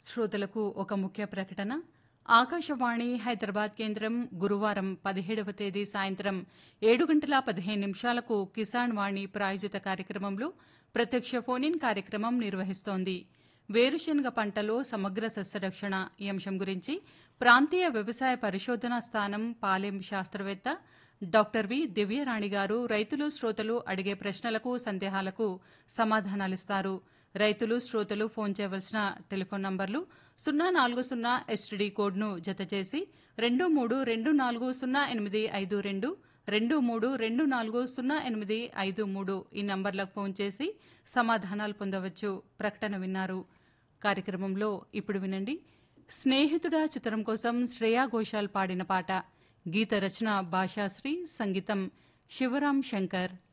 శ్రోతలకు ఒక ముఖ్య ప్రకటన ఆకాశవాణి హైదరాబాద్ కేంద్రం గురువారం పదిహేడవ తేదీ సాయంత్రం ఏడు గంటల పదిహేను నిమిషాలకు కిసాన్ వాణి ప్రాయోజిత కార్యక్రమంలో ప్రత్యక్ష ఫోన్ కార్యక్రమం నిర్వహిస్తోంది వేరుశనగ పంటలో సమగ్ర సస్యరక్షణ ఈ అంశం గురించి ప్రాంతీయ వ్యవసాయ పరిశోధనా స్థానం పాలెం శాస్త్రవేత్త డాక్టర్ వి దివ్యరాణి గారు రైతులు శ్రోతలు అడిగే ప్రశ్నలకు సందేహాలకు సమాధానాలిస్తారు రైతులు శ్రోతలు ఫోన్ చేయవలసిన టెలిఫోన్ నంబర్లు సున్నా నాలుగు సున్నా ఎస్టీడీ కోడ్ను జతచేసి రెండు మూడు రెండు నాలుగు సున్నా ఎనిమిది ఐదు రెండు రెండు మూడు రెండు నాలుగు సున్నా ఎనిమిది ఐదు మూడు ఈ నంబర్లకు ఫోన్ చేసి సమాధానాలు పొందవచ్చు ప్రకటన విన్నారు కార్యక్రమంలో ఇప్పుడు వినండి స్నేహితుడా చిత్రం కోసం శ్రేయా ఘోషాల్ పాడిన పాట గీత రచన భాషాశ్రీ సంగీతం శివరాం శంకర్